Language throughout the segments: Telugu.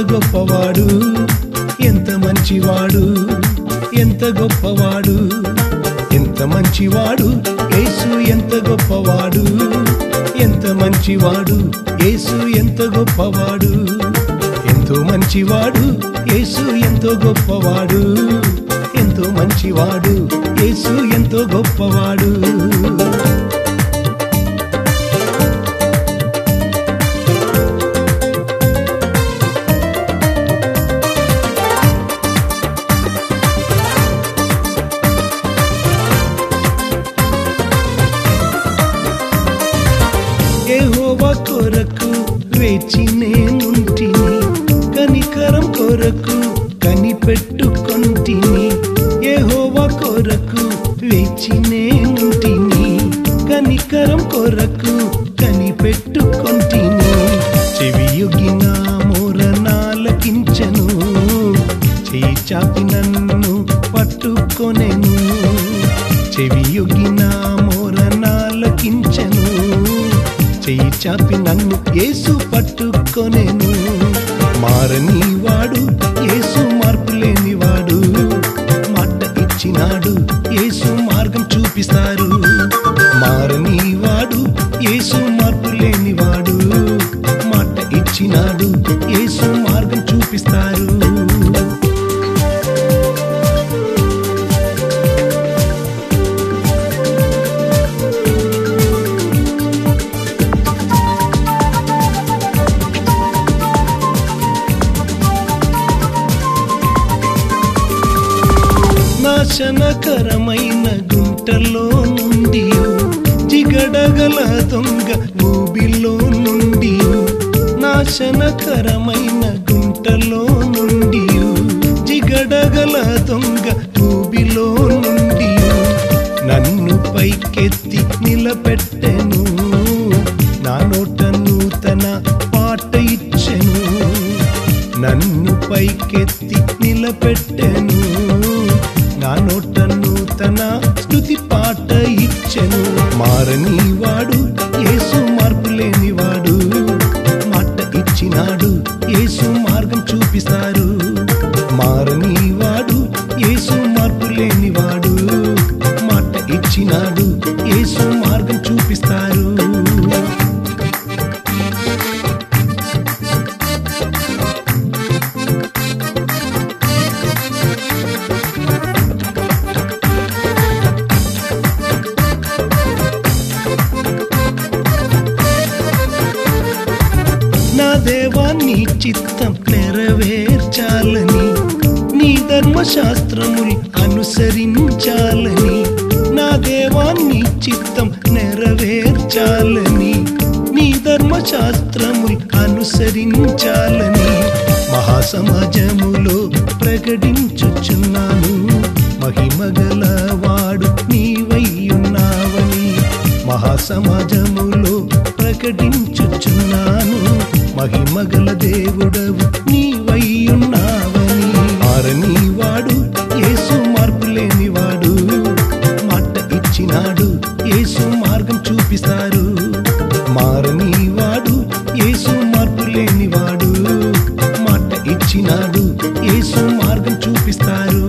గొప్పవాడు ఎంత మంచివాడు ఎంత గొప్పవాడు ఎంత మంచివాడు యేసు ఎంత గొప్పవాడు ఎంత మంచివాడు యేసు ఎంత గొప్పవాడు ఎంతో మంచివాడు యేసు ఎంతో గొప్పవాడు ఎంతో మంచివాడు యేసు ఎంతో గొప్పవాడు యెహోవా కొరకు వేచి నేనుంటిని కనికరం కొరకు కనిపెట్టుకొంటిని యెహోవా కొరకు వేచి నేనుంటిని కనికరం కొరకు కనిపెట్టుకొంటిని చెవియొగిన మోరనాలకించను చేయి చాపి నన్ను పట్టుకొనెను చెవియొగిన మోరనాలకించను చెయ్యి చాపి నన్ను యేసు పట్టుకొనెను మారని వాడు యేసు మార్పు లేనివాడు మాట ఇచ్చినాడు యేసు మార్గం చూపిస్తారు మారని వాడు యేసు మార్పు లేనివాడు మాట ఇచ్చినాడు యేసు మార్గం చూపిస్తారు నాశనకరమైన గుంటలో నుండి జిగడగల దొంగ ఊబిలో నుండి నాశనకరమైన గుంటలో నుండి జిగడగల దొంగ ఊబిలో నుండి నన్ను పైకెత్తి నిలబెట్టెను నా నోట నూతన పాట ఇచ్చెను నన్ను పైకెత్తి నిలబెట్టెను నా నోట నూతన స్తుతి పాట ఇచ్చెను మారని వాడు యేసు మార్పు లేనివాడు మాట ఇచ్చినాడు యేసు మార్గం చూపిస్తారు మారని వాడు యేసు మార్పు లేనివాడు మాట ఇచ్చినాడు యేసు మార్గం చూపిస్తారు నా దేవా నీ చిత్తం నెరవేర్చాలని నీ ధర్మశాస్త్రములు అనుసరించాలని నా దేవా నీ చిత్తం నెరవేర్చాలని నీ ధర్మశాస్త్రములు అనుసరించాలని మహాసమాజములో ప్రకటించుచున్నాను మహిమగల వాడు నీవయ్యున్నావని మహాసమాజములో ప్రకటించుచున్నాను మహిమగల దేవుడవు నీవయ్యున్నావని మారని వాడు యేసు మార్పు లేనివాడు మాట ఇచ్చినాడు యేసు మార్గం చూపిస్తారు మారని వాడు యేసు మార్పు లేనివాడు మాట ఇచ్చినాడు యేసు మార్గం చూపిస్తారు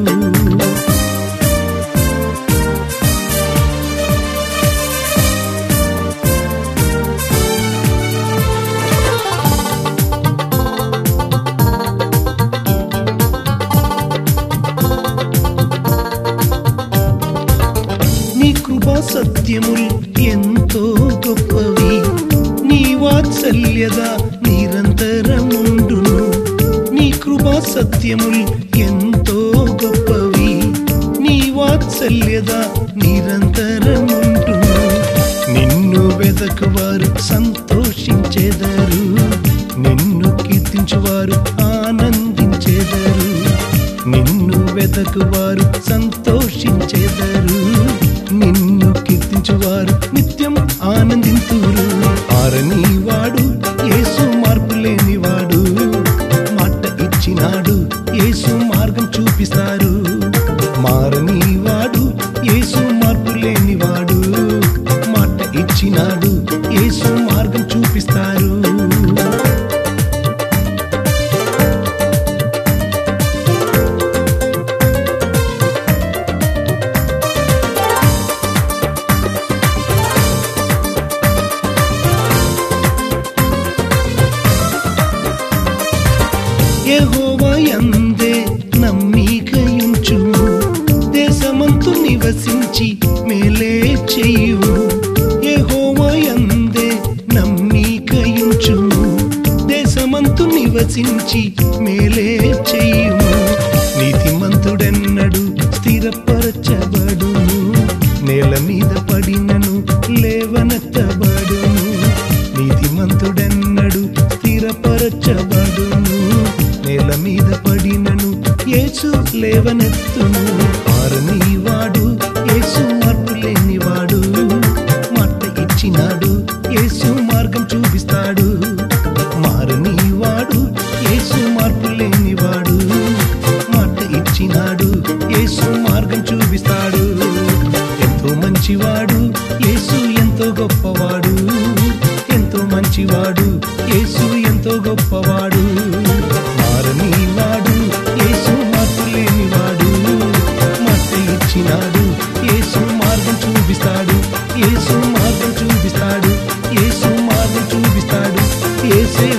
నీ కృపా సత్యములు ఎంతో గొప్పవి నీ వాత్సల్యద నిరంతరముండును నీ కృపా సత్యములు ఎంతో గొప్పవి నీ వాత్సల్యద నిరంతరముండును నిన్ను వెదకువారు సంతోషించెదరు నిన్ను కీర్తించువారు ఆనందించెదరు నిన్ను వెదకువారు సంతోషించెదరు నిన్ను కీర్తించువారు నిత్యం ఆనందింతురు ఆరని వాడు యేసు మార్పు లేనివాడు మాట ఇచ్చినాడు యేసు మార్గం చూపిస్తారు మారని వాడు యేసు మార్పు లేనివాడు మాట ఇచ్చినాడు యేసు మార్గం చూపిస్తారు మేలే చెయ్యుము యెహోవాయందే నమ్మికయుంచుము దేశమంతు నివసించి మేలే చెయ్యుము నీతిమంతుడెన్నడు స్థిరపరచబడును నేల మీద పడినను లేవనెత్తబడును నీతిమంతుడెన్నడు స్థిరపరచబడును నేల మీద పడినను యేసు లేవనెత్తును వాడు యేసు మార్పు లేనివాడు మాట ఇచ్చినాడు యేసు మార్గం చూపిస్తాడు మారని వాడు యేసు మార్పు లేనివాడు మాట ఇచ్చినాడు యేసు మార్గం చూపిస్తాడు ఎంతో మంచివాడు యేసు ఎంతో గొప్పవాడు ఎంతో మంచివాడు యేసు ఎంతో గొప్పవాడు మారని వాడు యేసు మార్పు లేనివాడు మాట ఇచ్చినాడు యేసు మార్గం చూపిస్తాడు యేసు మార్గం చూపిస్తాడు యేసు మార్గం చూపిస్తాడు యేసే